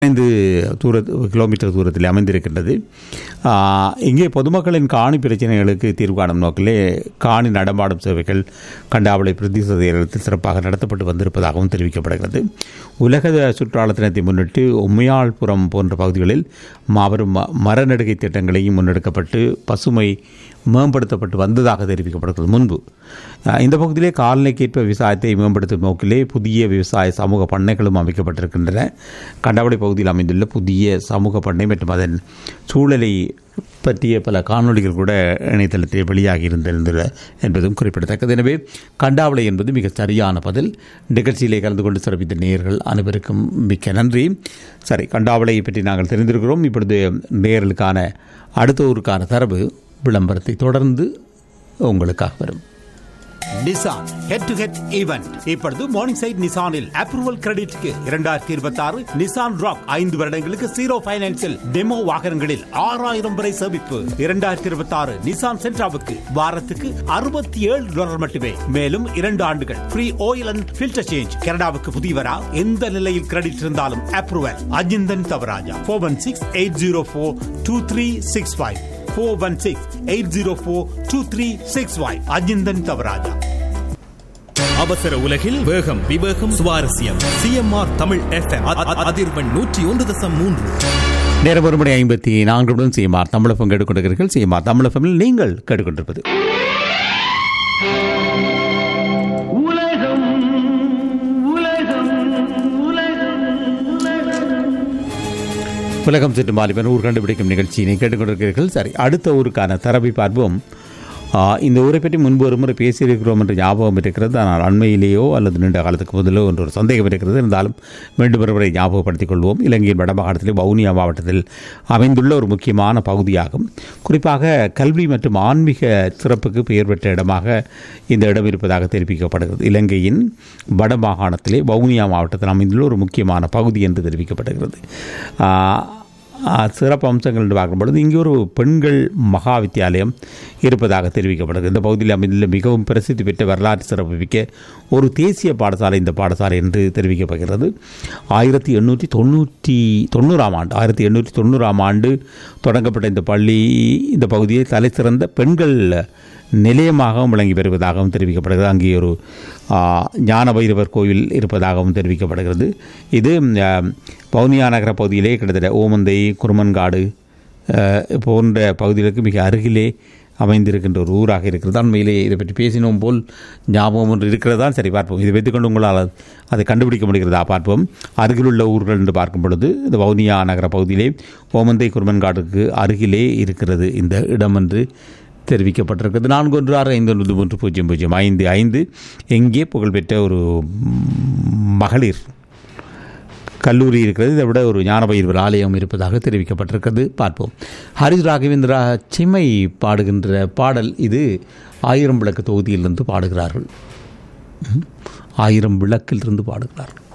ஐந்து தூர கிலோமீட்டர் தூரத்தில் அமைந்திருக்கின்றது ஆ, இங்கே பொதுமக்களின் காணி பிரச்சனைகளுக்கு தீர்வு காணும் நோக்கிலே காணி நடமாடும் சேவைகள் கண்டாவளை பிரதேசத்தில் சிறப்பாக நடத்தப்பட்டு வந்திருப்பதாகவும் தெரிவிக்கப்படுகிறது உலக சுற்றால தினத்தை முன்னிட்டு உம்மையாள்புரம் போன்ற பகுதிகளில் மாபெரும் ம- மரநடுகை திட்டங்களையும் முன்னெடுக்கப்பட்டு பசுமை மேம்படுத்தப்பட்டு வந்ததாக தெரிவிக்கப்படுகிறது முன்பு அஹ், இந்த பகுதியிலே காலநிலைக்கேற்ப விவசாயத்தை மேம்படுத்தும் நோக்கிலே புதிய விவசாய சமூக பண்ணைகளும் அமைக்கப்பட்டிருக்கின்றன கண்டவளை பகுதியில் அமைந்துள்ள புதிய சமூக பண்ணை மற்றும் அதன் சூழலை பற்றிய பல காணொளிகள் கூட இணையதளத்தில் வெளியாகி இருந்திருந்தது என்பதும் குறிப்பிடத்தக்கது எனவே கண்டாவளை என்பது மிக சரியான பதில் நிகழ்ச்சியிலே கலந்து கொண்டு சிறப்பித்த நேயர்கள் அனைவருக்கும் மிக்க நன்றி சரி கண்டாவளையை பற்றி நாங்கள் தெரிந்திருக்கிறோம் இப்பொழுது நேயர்களுக்கான அடுத்த ஊருக்கான தரவு விளம்பரத்தை தொடர்ந்து உங்களுக்காக வரும் Nissan head to head event இப்பொழுது மார்னிங் சைட் நிசானில் அப்ரூவல் கிரெடிட்க்கு இரண்டாயிரத்தி இருபத்தி ஆறு நிசான் ராக் ஐந்து வருடங்களுக்கு ஜீரோ பைனான்சில் டெமோ வாகனங்களில் ஆறாயிரம் வரை சேமிப்பு இரண்டாயிரத்தி இருபத்தி ஆறு நிசான் சென்ட்ராவுக்கு வாரத்துக்கு அறுபத்தி ஏழு டாலர் மட்டுமே மேலும் இரண்டு ஆண்டுகள் free oil and filter change கனடாவுக்கு புதியவரா எந்த நிலையில் கிரெடிட் இருந்தாலும் approval Ajinthan Thavarajah four one six eight zero four two three six five four one six eight zero four two three six five Ajinthan Thavarajah அவசர உலகில் வேகம் விவேகம் சுவாரஸ்யம் சிஎம்ஆர் தமிழ் எஃப்எம் அதிர்வெண் நூற்றி ஒன்று தசம் மூன்று நேரம் ஒரு மணி ஐம்பத்தி நான்குடன் சிஎம்ஆர் தமிழகம் கேட்டுக்கொண்டிருக்கிறீர்கள் சிஎம்ஆர் தமிழகமில் நீங்கள் கேட்டுக்கொண்டிருப்பது உலகம் உலகம் உலகம் உலகம் உலகம் சுற்றும் வாலிபன் ஊர் கண்டுபிடிக்கும் நிகழ்ச்சியினை கேட்டுக்கொண்டிருக்கிறீர்கள் சரி அடுத்த ஊருக்கான தரவை பார்ப்போம் ஆ, இந்த ஊரை பற்றி முன்பு ஒரு முறை பேசியிருக்கிறோம் என்ற ஞாபகம் இருக்கிறது ஆனால் அண்மையிலேயோ அல்லது நீண்ட காலத்துக்கு முதலோ என்ற ஒரு சந்தேகம் இருக்கிறது இருந்தாலும் மீண்டும் ஒருமுறை ஞாபகப்படுத்திக் கொள்வோம் இலங்கையின் வடமாகாணத்திலே வவுனியா மாவட்டத்தில் அமைந்துள்ள ஒரு முக்கியமான பகுதியாகும் குறிப்பாக கல்வி மற்றும் ஆன்மீக சிறப்புக்கு பெயர் பெற்ற இடமாக இந்த இடம் இருப்பதாக தெரிவிக்கப்படுகிறது இலங்கையின் வடமாகாணத்திலே வவுனியா மாவட்டத்தில் அமைந்துள்ள ஒரு முக்கியமான பகுதி என்று தெரிவிக்கப்படுகிறது ஆ, ஆ, சிறப்பு அம்சங்கள் என்று பார்க்கும்பொழுது இங்கே ஒரு பெண்கள் மகா வித்தியாலயம் இருப்பதாக தெரிவிக்கப்படுகிறது இந்த பகுதியில் அமைந்துள்ள மிகவும் பிரசித்தி பெற்ற வரலாற்று சிறப்பு மிக்க ஒரு தேசிய பாடசாலை இந்த பாடசாலை என்று தெரிவிக்கப்படுகிறது ஆயிரத்தி எண்ணூற்றி தொண்ணூற்றி தொண்ணூறாம் ஆண்டு ஆயிரத்தி எண்ணூற்றி தொண்ணூறாம் ஆண்டு தொடங்கப்பட்ட இந்த பள்ளி இந்த பகுதியை தலை சிறந்த பெண்கள் நிலையமாகவும் விளங்கி வருவதாகவும் தெரிவிக்கப்படுகிறது அங்கே ஒரு ஆ, ஞான பைரவர் கோயில் இருப்பதாகவும் தெரிவிக்கப்படுகிறது இது ஆ, வவுனியா நகர பகுதியிலே கிட்டத்தட்ட ஓமந்தை குருமன்காடு ஆ, போன்ற பகுதிகளுக்கு மிக அருகிலே அமைந்திருக்கின்ற ஒரு ஊராக இருக்கிறது உண்மையிலே இதை பற்றி பேசினோம் போல் ஞாபகம் ஒன்று இருக்கிறதா சரி பார்ப்போம் இதை வைத்துக்கொண்டு உங்களால் அதை கண்டுபிடிக்க முடிகிறதா பார்ப்போம் அருகிலுள்ள ஊர்கள் என்று பார்க்கும் பொழுது இந்த வவுனியா நகர பகுதியிலே ஓமந்தை குருமன்காடுக்கு அருகிலே இருக்கிறது இந்த இடம் என்று தெரிவிக்கப்பட்டிருக்கிறது நான்கு ஒன்று ஆறு ஐந்து ஒன்பது மூன்று பூஜ்ஜியம் பூஜ்ஜியம் ஐந்து ஐந்து எங்கே புகழ்பெற்ற ஒரு ம், மகளிர் கல்லூரி இருக்கிறது இதை விட ஒரு ஞானபயிர்வர் ஆலயம் இருப்பதாக தெரிவிக்கப்பட்டிருக்கிறது பார்ப்போம் ஹரிஸ் ராகவேந்திரா சிம்மை பாடுகின்ற பாடல் இது ஆயிரம் விளக்கு தொகுதியிலிருந்து பாடுகிறார்கள் ம், ஆயிரம் விளக்கிலிருந்து பாடுகிறார்கள்